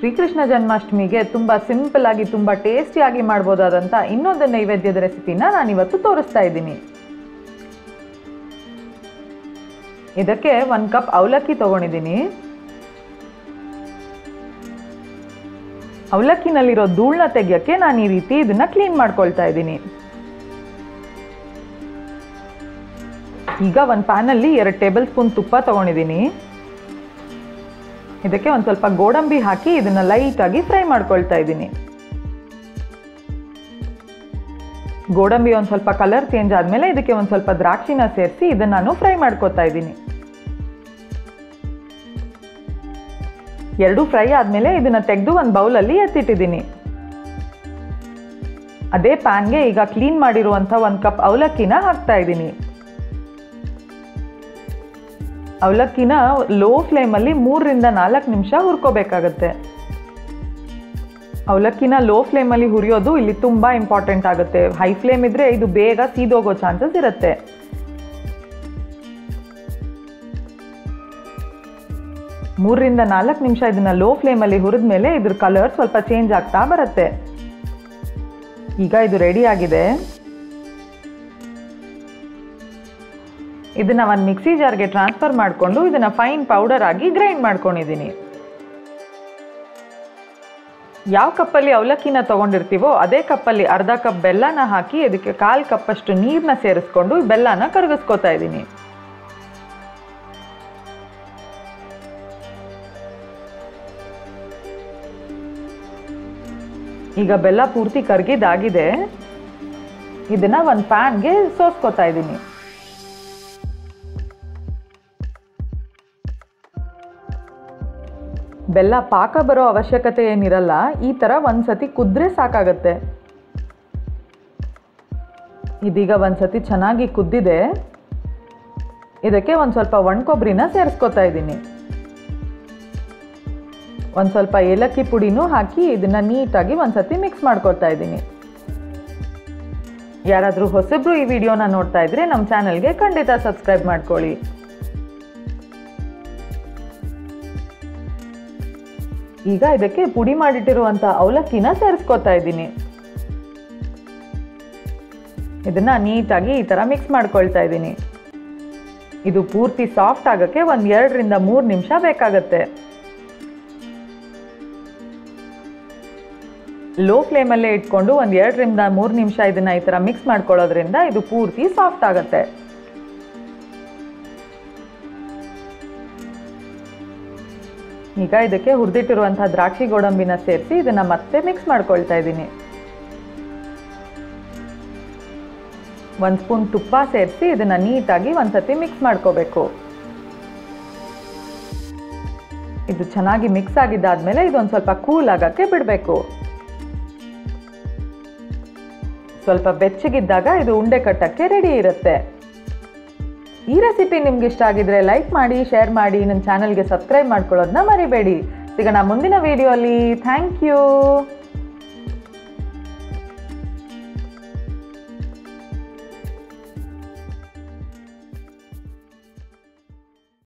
ಶ್ರೀಕೃಷ್ಣ ಜನ್ಮಾಷ್ಟಮಿಗೆ ತುಂಬ ಸಿಂಪಲ್ ಆಗಿ ತುಂಬ ಟೇಸ್ಟಿಯಾಗಿ ಮಾಡ್ಬೋದಾದಂಥ ಇನ್ನೊಂದು ನೈವೇದ್ಯದ ರೆಸಿಪಿನ ನಾನಿವತ್ತು ತೋರಿಸ್ತಾ ಇದ್ದೀನಿ ಇದಕ್ಕೆ ಒಂದು ಕಪ್ ಅವಲಕ್ಕಿ ತೊಗೊಂಡಿದ್ದೀನಿ ಅವಲಕ್ಕಿನಲ್ಲಿರೋ ಧೂಳನ್ನ ತೆಗಿಯೋಕ್ಕೆ ನಾನು ಈ ರೀತಿ ಇದನ್ನ ಕ್ಲೀನ್ ಮಾಡ್ಕೊಳ್ತಾ ಇದ್ದೀನಿ ಈಗ ಒಂದು ಪ್ಯಾನಲ್ಲಿ ಎರಡು ಟೇಬಲ್ ಸ್ಪೂನ್ ತುಪ್ಪ ತೊಗೊಂಡಿದ್ದೀನಿ ಇದಕ್ಕೆ ಒಂದು ಸ್ವಲ್ಪ ಗೋಡಂಬಿ ಹಾಕಿ ಇದನ್ನ ಲೈಟಾಗಿ ಫ್ರೈ ಮಾಡ್ಕೊಳ್ತಾ ಇದ್ದೀನಿ ಗೋಡಂಬಿ ಒಂದು ಸ್ವಲ್ಪ ಕಲರ್ ಚೇಂಜ್ ಆದಮೇಲೆ ಇದಕ್ಕೆ ಒಂದು ಸ್ವಲ್ಪ ದ್ರಾಕ್ಷಿನ ಸೇರಿಸಿ ಇದನ್ನ ನಾನು ಫ್ರೈ ಮಾಡ್ಕೊತಾ ಇದ್ದೀನಿ ಎರಡು ಫ್ರೈ ಆದಮೇಲೆ ಇದನ್ನ ತೆಗೆದು ಒಂದು ಬೌಲಲ್ಲಿ ಎತ್ತಿಟ್ಟಿದ್ದೀನಿ ಅದೇ ಪ್ಯಾನ್ಗೆ ಈಗ ಕ್ಲೀನ್ ಮಾಡಿರುವಂಥ ಒಂದು ಕಪ್ ಅವಲಕ್ಕಿನ ಹಾಕ್ತಾ ಇದ್ದೀನಿ ಅವಲಕ್ಕಿನ ಲೋ ಫ್ಲೇಮಲ್ಲಿ ಮೂರರಿಂದ ನಾಲ್ಕು ನಿಮಿಷ ಹುರ್ಕೋಬೇಕಾಗತ್ತೆ ಅವಲಕ್ಕಿನ ಲೋ ಫ್ಲೇಮಲ್ಲಿ ಹುರಿಯೋದು ಇಲ್ಲಿ ತುಂಬ ಇಂಪಾರ್ಟೆಂಟ್ ಆಗುತ್ತೆ ಹೈ ಫ್ಲೇಮ್ ಇದ್ರೆ ಇದು ಬೇಗ ಸೀದೋಗೋ ಚಾನ್ಸಸ್ ಇರುತ್ತೆ ಮೂರರಿಂದ ನಾಲ್ಕು ನಿಮಿಷ ಇದನ್ನ ಲೋ ಫ್ಲೇಮಲ್ಲಿ ಹುರಿದ ಮೇಲೆ ಇದ್ರ ಕಲರ್ ಸ್ವಲ್ಪ ಚೇಂಜ್ ಆಗ್ತಾ ಬರುತ್ತೆ ಈಗ ಇದು ರೆಡಿ ಆಗಿದೆ ಇದನ್ನ ಒಂದು ಮಿಕ್ಸಿ ಜಾರ್ಗೆ ಟ್ರಾನ್ಸ್ಫರ್ ಮಾಡಿಕೊಂಡು ಇದನ್ನ ಫೈನ್ ಪೌಡರ್ ಆಗಿ ಗ್ರೈಂಡ್ ಮಾಡ್ಕೊಂಡಿದ್ದೀನಿ ಯಾವ ಕಪ್ಪಲ್ಲಿ ಅವಲಕ್ಕಿನ ತಗೊಂಡಿರ್ತೀವೋ ಅದೇ ಕಪ್ಪಲ್ಲಿ ಅರ್ಧ ಕಪ್ ಬೆಲ್ಲನ ಹಾಕಿ ಅದಕ್ಕೆ ಕಾಲು ಕಪ್ಪಷ್ಟು ನೀರನ್ನ ಸೇರಿಸ್ಕೊಂಡು ಬೆಲ್ಲನ ಕರಗಿಸ್ಕೊತಾ ಇದ್ದೀನಿ ಈಗ ಬೆಲ್ಲ ಪೂರ್ತಿ ಕರ್ಗಿದಾಗಿದೆ ಇದನ್ನ ಒಂದು ಪ್ಯಾನ್ಗೆ ಸೋಸ್ಕೊತಾ ಇದ್ದೀನಿ ಬೆಲ್ಲ ಪಾಕ ಬರೋ ಅವಶ್ಯಕತೆ ಏನಿರಲ್ಲ ಈ ಥರ ಒಂದ್ಸತಿ ಕುದ್ರೆ ಸಾಕಾಗತ್ತೆ ಇದೀಗ ಒಂದ್ಸತಿ ಚೆನ್ನಾಗಿ ಕುದ್ದಿದೆ ಇದಕ್ಕೆ ಒಂದು ಸ್ವಲ್ಪ ಒಣಕೊಬ್ಬರಿನ ಸೇರಿಸ್ಕೊತಾ ಇದ್ದೀನಿ ಒಂದು ಸ್ವಲ್ಪ ಏಲಕ್ಕಿ ಪುಡಿನೂ ಹಾಕಿ ಇದನ್ನ ನೀಟಾಗಿ ಒಂದ್ಸತಿ ಮಿಕ್ಸ್ ಮಾಡ್ಕೊತಾ ಇದ್ದೀನಿ ಯಾರಾದರೂ ಹೊಸಬ್ರು ಈ ವಿಡಿಯೋನ ನೋಡ್ತಾ ಇದ್ರೆ ನಮ್ಮ ಚಾನಲ್ಗೆ ಖಂಡಿತ ಸಬ್ಸ್ಕ್ರೈಬ್ ಮಾಡ್ಕೊಳ್ಳಿ ಈಗ ಇದಕ್ಕೆ ಪುಡಿ ಮಾಡಿಟ್ಟಿರುವಂಥ ಅವಲಕ್ಕಿನ ಸೇರಿಸ್ಕೊತಾ ಇದ್ದೀನಿ ಇದನ್ನ ನೀಟಾಗಿ ಈ ಥರ ಮಿಕ್ಸ್ ಮಾಡ್ಕೊಳ್ತಾ ಇದ್ದೀನಿ ಇದು ಪೂರ್ತಿ ಸಾಫ್ಟ್ ಆಗೋಕ್ಕೆ ಒಂದು ಎರಡರಿಂದ ಮೂರು ನಿಮಿಷ ಬೇಕಾಗತ್ತೆ ಲೋ ಫ್ಲೇಮಲ್ಲೇ ಇಟ್ಕೊಂಡು ಒಂದು ಎರಡರಿಂದ ಮೂರು ನಿಮಿಷ ಇದನ್ನ ಈ ಥರ ಮಿಕ್ಸ್ ಮಾಡ್ಕೊಳ್ಳೋದ್ರಿಂದ ಇದು ಪೂರ್ತಿ ಸಾಫ್ಟ್ ಆಗುತ್ತೆ ಈಗ ಇದಕ್ಕೆ ಹುರಿದಿಟ್ಟಿರುವಂತಹ ದ್ರಾಕ್ಷಿ ಗೋಡಂಬಿನ ಸೇರಿಸಿ ಇದನ್ನ ಮತ್ತೆ ಮಿಕ್ಸ್ ಮಾಡ್ಕೊಳ್ತಾ ಇದ್ದೀನಿ ಒಂದು ಸ್ಪೂನ್ ತುಪ್ಪ ಸೇರಿಸಿ ಇದನ್ನ ನೀಟಾಗಿ ಒಂದ್ಸತಿ ಮಿಕ್ಸ್ ಮಾಡ್ಕೋಬೇಕು ಇದು ಚೆನ್ನಾಗಿ ಮಿಕ್ಸ್ ಆಗಿದ್ದಾದ್ಮೇಲೆ ಇದೊಂದು ಸ್ವಲ್ಪ ಕೂಲ್ ಆಗಕ್ಕೆ ಬಿಡಬೇಕು ಸ್ವಲ್ಪ ಬೆಚ್ಚಗಿದ್ದಾಗ ಇದು ಉಂಡೆ ಕಟ್ಟಕ್ಕೆ ರೆಡಿ ಇರುತ್ತೆ ಈ ರೆಸಿಪಿ ನಿಮ್ಗೆ ಇಷ್ಟ ಆಗಿದ್ರೆ ಲೈಕ್ ಮಾಡಿ ಶೇರ್ ಮಾಡಿ ನನ್ನ ಚಾನಲ್ಗೆ ಸಬ್ಸ್ಕ್ರೈಬ್ ಮಾಡ್ಕೊಳ್ಳೋದನ್ನ ಮರಿಬೇಡಿ ಸಿಗೋಣ ಮುಂದಿನ ವಿಡಿಯೋ ಅಲ್ಲಿ ಥ್ಯಾಂಕ್ ಯು